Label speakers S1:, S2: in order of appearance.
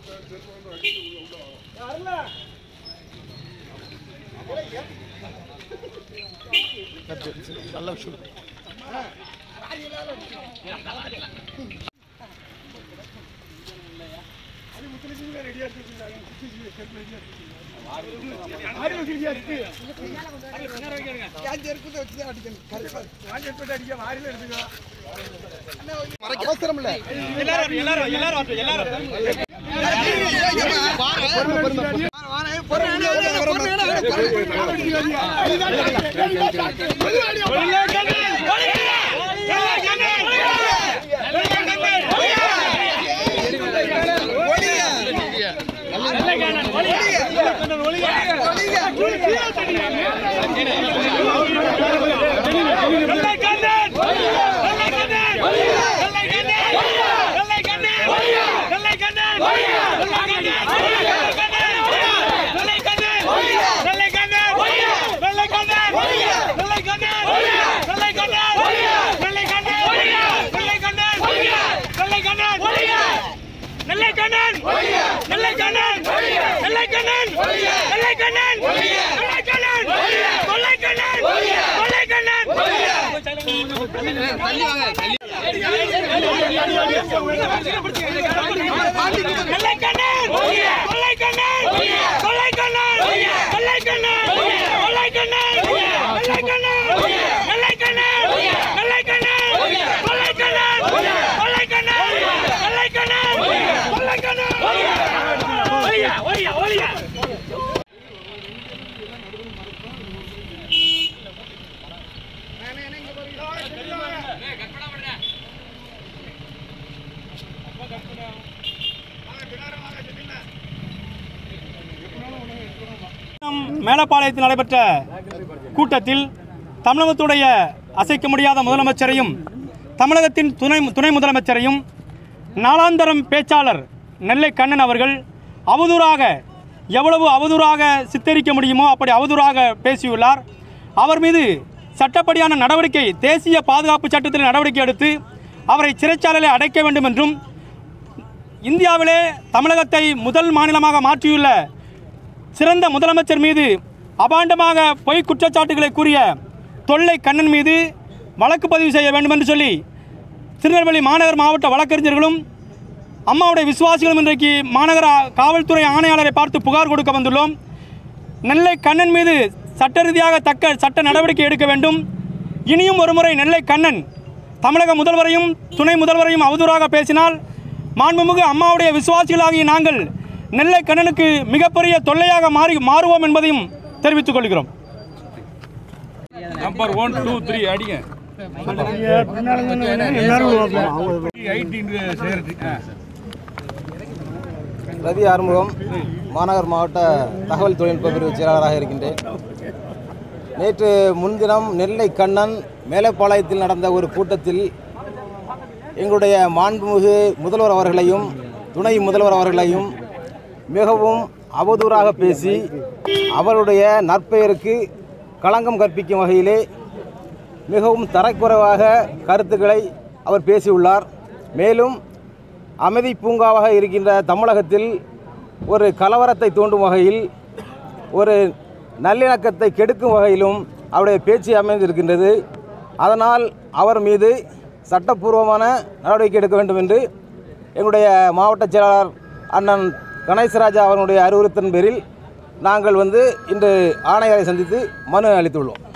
S1: அவசரம் இல்ல
S2: நெல்லைக்கண்ணன் நெல்லைக்கண்ணன் நெல்லைக்கண்ணன் நெல்லைக்கண்ணன் நெல்லைக்கண்ணன் கொள்ளைக்கண்ணன் கொள்ளைக்கண்ணன் நெல்லைக்கண்ணன் கொள்ளைக்கண்ணன் கொள்ளைக்கண்ணன் நெல்லைக்கண்ணன் கொள்ளைக்கண்ணன் நெல்லைக்கண்ணன் நெல்லைக்கண்ணன் நெல்லைக்கண்ணன் கொள்ளைக்கண்ணன் கொள்ளைக்கண்ணன் நெல்லைக்கண்ணன் கொள்ளைக்கண்ணன் ஒளியா ஒளியா ஒளியா
S3: மேலப்பாளையத்தில் நடைபெற்ற கூட்டத்தில் தமிழகத்துடைய அசைக்க முடியாத முதலமைச்சரையும் தமிழகத்தின் துணை துணை முதலமைச்சரையும் நாளாந்தரம் பேச்சாளர் நெல்லை கண்ணன் அவர்கள் அவதூறாக எவ்வளவு அவதூறாக சித்தரிக்க முடியுமோ அப்படி அவதூறாக பேசியுள்ளார் அவர் மீது சட்டப்படியான நடவடிக்கை தேசிய பாதுகாப்பு சட்டத்தில் நடவடிக்கை எடுத்து அவரை சிறைச்சாலையில் அடைக்க வேண்டும் என்றும் இந்தியாவிலே தமிழகத்தை முதல் மாநிலமாக மாற்றியுள்ள சிறந்த முதலமைச்சர் மீது அபாண்டமாக பொய் குற்றச்சாட்டுகளை கூறிய தொல்லை கண்ணன் மீது வழக்கு பதிவு செய்ய வேண்டும் என்று சொல்லி திருநெல்வேலி மாநகர் மாவட்ட வழக்கறிஞர்களும் அம்மாவுடைய விசுவாசிகளும் இன்றைக்கு மாநகர காவல்துறை ஆணையாளரை பார்த்து புகார் கொடுக்க வந்துள்ளோம் நெல்லை கண்ணன் மீது சட்ட ரீதியாக தக்க சட்ட நடவடிக்கை எடுக்க வேண்டும் இனியும் ஒருமுறை நெல்லை கண்ணன் தமிழக முதல்வரையும் துணை முதல்வரையும் அவதூறாக பேசினால் மாண்புமிகு அம்மாவுடைய விசுவாசிகளாகிய நாங்கள் நெல்லை கண்ணனுக்கு மிகப்பெரிய தொல்லையாக மாறி மாறுவோம் என்பதையும் தெரிவித்துக் கொள்கிறோம்
S4: நம்பர் ஒன் டூ த்ரீ அடிங்க ஐடின்னு சேர்த்து ஆ
S1: ரவி ஆறுமுகம் மாநகர் மாவட்ட தகவல் தொழில்நுட்ப பிரிவு செயலாளராக இருக்கின்றேன் நேற்று முன்தினம் நெல்லை கண்ணன் மேலப்பாளையத்தில் நடந்த ஒரு கூட்டத்தில் எங்களுடைய மாண்புமிகு முதல்வர் அவர்களையும் துணை முதல்வர் அவர்களையும் மிகவும் அவதூறாக பேசி அவருடைய நற்பெயருக்கு களங்கம் கற்பிக்கும் வகையிலே மிகவும் தரக்குறைவாக கருத்துக்களை அவர் பேசியுள்ளார் மேலும் அமைதி பூங்காவாக இருக்கின்ற தமிழகத்தில் ஒரு கலவரத்தை தூண்டும் வகையில் ஒரு நல்லிணக்கத்தை கெடுக்கும் வகையிலும் அவருடைய பேச்சு அமைந்திருக்கின்றது அதனால் அவர் மீது சட்டப்பூர்வமான நடவடிக்கை எடுக்க வேண்டும் என்று எங்களுடைய மாவட்ட செயலாளர் அண்ணன் கணேசராஜா அவர்களுடைய அறிவுறுத்தின் பேரில் நாங்கள் வந்து இன்று ஆணையரை சந்தித்து மனு அளித்துள்ளோம்